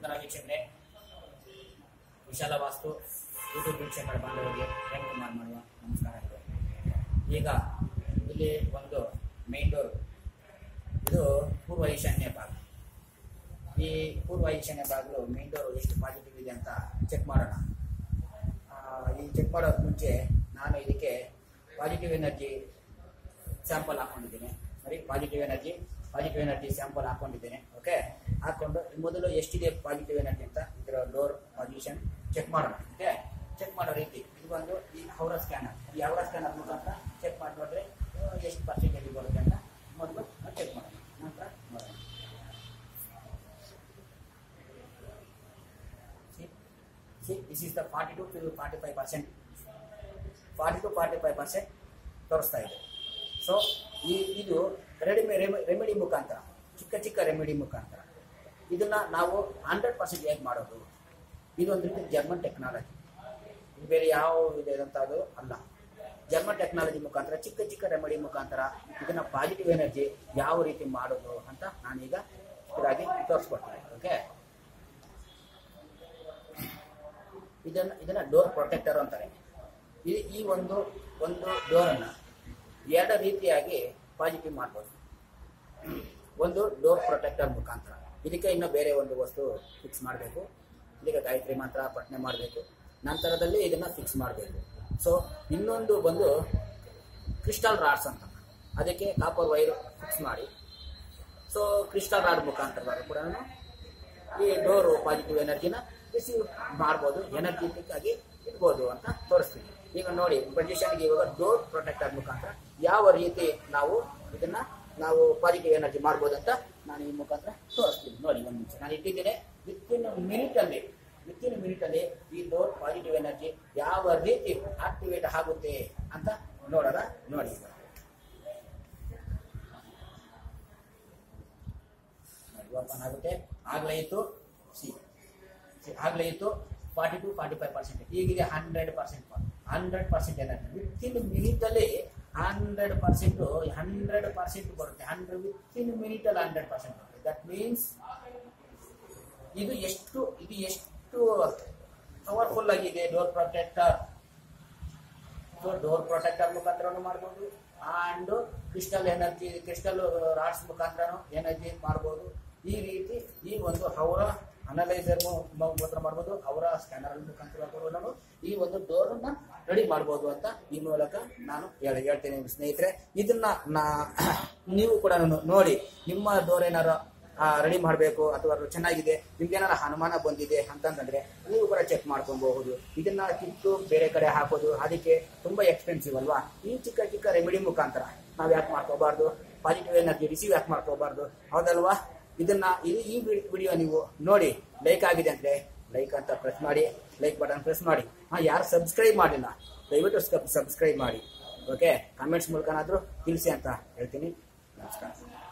ನಮಸ್ಕಾರ ವೀಕ್ಷಕರೇ ವಿಶಾಲ ವಾಸ್ತು ಯೂಟ್ಯೂಬ್ ವೀಕ್ಷಕರ ಬಾಂಧವರಿಗೆ ಪ್ರೇಮ್ ಕುಮಾರ್ ಮಾಡುವ ನಮಸ್ಕಾರಗಳು ಈಗ ಇಲ್ಲಿ ಒಂದು ಮೇನ್ ಡೋರ್ ಇದು ಪೂರ್ವ ಈಶಾನ್ಯ ಭಾಗ ಈ ಪೂರ್ವ ಈಶಾನ್ಯ ಭಾಗಲು ಮೇನ್ ಡೋರ್ ಎಷ್ಟು ಪಾಸಿಟಿವ್ ಇದೆ ಅಂತ ಚೆಕ್ ಮಾಡೋಣ ಆ, ಈ ಚೆಕ್ ಮಾಡೋಕೆ ಮುಂಚೆ ನಾನು ಇದಕ್ಕೆ ಪಾಸಿಟಿವ್ ಎನರ್ಜಿ ಸ್ಯಾಂಪಲ್ ಹಾಕೊಂಡಿದ್ದೀನಿ ಸರಿ positive energy positive energy sample ಹಾಕೊಂಡಿದ್ದೇನೆ ಓಕೆ ಹಾಕೊಂಡು ಮೊದಲು ಎಷ್ಟಿದೆ ಪಾಸಿಟಿವ್ ಎನರ್ಜಿ ಅಂತ ಇದರ ಡೋರ್ ಪೊಸಿಷನ್ ಚೆಕ್ ಮಾಡೋಣ ಓಕೆ ಚೆಕ್ ಮಾಡೋ ರೀತಿ ಇದು ಬಂದು ಈ ಹೌರ ಸ್ಕ್ಯಾನರ್ ಈ ಹೌರ ಸ್ಕ್ಯಾನರ್ ಮುಖಾಂತರ ಚೆಕ್ ಮಾಡಿ ನೋಡಿದ್ರೆ ಆ, ಎಷ್ಟು ಪರ್ಸೆಂಟೇಜ್ ಬರುತ್ತೆ ಅಂತ ಮೊದಲು ಚೆಕ್ ಮಾಡೋಣ ನಂತರ ನೋಡೋಣ See, this is the 42 to 45 percent 40 to 45 percent ತೋರಿಸ್ತಾ ಇದೆ ಸೊ ಈ ಇದು ರೆಡಿಮೆ ರೆಮಿಡಿ ಮುಖಾಂತರ ಚಿಕ್ಕ ಚಿಕ್ಕ ರೆಮಿಡಿ ಮುಖಾಂತರ ಇದನ್ನ ನಾವು ಹಂಡ್ರೆಡ್ ಪರ್ಸೆಂಟ್ ಹೇಗೆ ಮಾಡೋದು ಇದೊಂದು ರೀತಿ ಜರ್ಮನ್ ಟೆಕ್ನಾಲಜಿ ಇದು ಬೇರೆ ಯಾವ ಇದೆ ಅಂತ ಅದು ಅಲ್ಲ ಜರ್ಮನ್ ಟೆಕ್ನಾಲಜಿ ಮುಖಾಂತರ ಚಿಕ್ಕ ಚಿಕ್ಕ ರೆಮಿಡಿ ಮುಖಾಂತರ ಇದನ್ನ ಪಾಸಿಟಿವ್ ಎನರ್ಜಿ ಯಾವ ರೀತಿ ಮಾಡೋದು ಅಂತ ನಾನೀಗ ಇದಾಗಿ ತೋರಿಸ್ಕೊಡ್ತೀನಿ ಓಕೆ ಇದನ್ನ ಇದನ್ನ ಡೋರ್ ಪ್ರೊಟೆಕ್ಟರ್ ಅಂತಾರೆ ಈ ಈ ಒಂದು ಒಂದು ಡೋರನ್ನ ಎರಡು ರೀತಿಯಾಗಿ ಪಾಸಿಟಿವ್ ಮಾಡ್ಬೋದು ಒಂದು ಡೋರ್ ಪ್ರೊಟೆಕ್ಟರ್ ಮುಖಾಂತರ ಇದಕ್ಕೆ ಇನ್ನೂ ಬೇರೆ ಒಂದು ವಸ್ತು ಫಿಕ್ಸ್ ಮಾಡಬೇಕು ಇದಕ್ಕೆ ಗಾಯತ್ರಿ ಮಂತ್ರ ಪಠನೆ ಮಾಡಬೇಕು ನಂತರದಲ್ಲಿ ಇದನ್ನ ಫಿಕ್ಸ್ ಮಾಡಬೇಕು ಸೊ ಇನ್ನೊಂದು ಬಂದು ಕ್ರಿಸ್ಟಲ್ ರಾಡ್ಸ್ ಅಂತ ಅದಕ್ಕೆ ಕಾಪರ್ ವೈರ್ ಫಿಕ್ಸ್ ಮಾಡಿ ಸೊ ಕ್ರಿಸ್ಟಲ್ ರಾಡ್ ಮುಖಾಂತರ ಕೂಡ ಈ ಡೋರು ಪಾಸಿಟಿವ್ ಎನರ್ಜಿನ ರಿಸೀವ್ ಮಾಡ್ಬೋದು ಎನರ್ಜೆಟಿಕ್ ಆಗಿ ಇಡ್ಬೋದು ಅಂತ ತೋರಿಸ್ತೀನಿ ಈಗ ನೋಡಿ ಪೊಸಿಷನ್ಗೆ ಇವಾಗ ಡೋರ್ ಪ್ರೊಟೆಕ್ಟರ್ ಮುಖಾಂತರ ಯಾವ ರೀತಿ ನಾವು ಇದನ್ನ ನಾವು ಪಾಸಿಟಿವ್ ಎನರ್ಜಿ ಮಾಡ್ಬೋದು ಅಂತ ನಾನು ಈ ಮುಖಾಂತರ ತೋರಿಸ್ತೀನಿ ನೋಡಿ ಒಂದು ನಿಮಿಷ ನಾನು ಇಟ್ಟಿದ್ದೇನೆ ವಿತಿನ್ ಮಿನಿಟ್ ಅಲ್ಲಿ ವಿತಿನ್ ಮಿನಿಟ್ ಅಲ್ಲಿ ಈ ಡೋರ್ ಪಾಸಿಟಿವ್ ಎನರ್ಜಿ ಯಾವ ರೀತಿ ಆಕ್ಟಿವೇಟ್ ಆಗುತ್ತೆ ಅಂತ ನೋಡೋಣ ನೋಡಿ ಈಗ. ಓಪನ್ ಆಗುತ್ತೆ ಆಗ್ಲೇ ಇತ್ತು ಸಿ ಆಗ್ಲೇ ಇತ್ತು forty to forty five percent ಈಗಿದೆ hundred percent hundred percent energy within minute ಅಲ್ಲಿ ಹಂಡ್ರೆಡ್ ಪರ್ಸೆಂಟ್ ಹಂಡ್ರೆಡ್ ಪರ್ಸೆಂಟ್ ಬರುತ್ತೆ ಹಂಡ್ರೆಡ್ ವಿತಿನ್ ಮಿನಿಟ್ ಅಲ್ಲಿ ಹಂಡ್ರೆಡ್ ಪರ್ಸೆಂಟ್ ಬರುತ್ತೆ ದಟ್ ಮೀನ್ಸ್ ಇದು ಎಷ್ಟು ಇದು ಎಷ್ಟು ಪವರ್ಫುಲ್ ಆಗಿದೆ door protector so door protector ಮುಖಾಂತರನು ಮಾಡ್ಬೋದು and crystal energy crystal rods ಮುಖಾಂತರನು ಎನರ್ಜಿ ಮಾಡ್ಬೋದು ಈ ರೀತಿ ಈ ಒಂದು ಅವರ ಅನಲೈಸರ್ ಮುಖಾಂತರ ಮಾಡ್ಬೋದು ಅವರ ಸ್ಕ್ಯಾನರ್ ಮುಖಾಂತರ ಕೂಡ ನಾವು ಈ ಒಂದು ಡೋರ್ ಅನ್ನ ರೆಡಿ ಮಾಡ್ಬೋದು ಅಂತ ಈ ಮೂಲಕ ನಾನು ಹೇಳ ಹೇಳ್ತೇನೆ ಸ್ನೇಹಿತರೆ ಇದನ್ನ ನಾ ನೀವು ಕೂಡ ನೋಡಿ ನಿಮ್ಮ ಡೋರ್ ಏನಾರು ರೆಡಿ ಮಾಡಬೇಕು ಅಥವಾ ಅದು ಚೆನ್ನಾಗಿದೆ ನಿಮ್ಗೆ ಏನಾರ ಅನುಮಾನ ಬಂದಿದೆ ಅಂತಂದ್ರೆ ನೀವು ಕೂಡ ಚೆಕ್ ಮಾಡ್ಕೊಬಹುದು ಇದನ್ನ ಕಿತ್ತು ಬೇರೆ ಕಡೆ ಹಾಕೋದು ಅದಕ್ಕೆ ತುಂಬಾ ಎಕ್ಸ್ಪೆನ್ಸಿವ್ ಅಲ್ವಾ ಈ ಚಿಕ್ಕ ಚಿಕ್ಕ ರೆಮಿಡಿ ಮುಖಾಂತರ ನಾವ್ ಯಾಕೆ ಮಾಡ್ಕೋಬಾರ್ದು ಪಾಸಿಟಿವ್ ಎನರ್ಜಿ ರಿಸೀವ್ ಯಾಕೆ ಮಾಡ್ಕೋಬಾರ್ದು ಹೌದಲ್ವಾ ಇದನ್ನ ಈ ಈ ವಿಡಿಯೋ ನೀವು ನೋಡಿ ಲೈಕ್ ಆಗಿದೆ ಅಂದ್ರೆ ಲೈಕ್ ಅಂತ ಪ್ರೆಸ್ ಮಾಡಿ ಲೈಕ್ ಬಟನ್ ಪ್ರೆಸ್ ಮಾಡಿ ಹಾ ಯಾರು ಸಬ್ಸ್ಕ್ರೈಬ್ ಮಾಡಿಲ್ಲ ದಯವಿಟ್ಟು ಸಬ್ಸ್ಕ್ರೈಬ್ ಮಾಡಿ ಓಕೆ ಕಾಮೆಂಟ್ಸ್ ಮೂಲಕನಾದ್ರೂ ತಿಳಿಸಿ ಅಂತ ಹೇಳ್ತೀನಿ ನಮಸ್ಕಾರ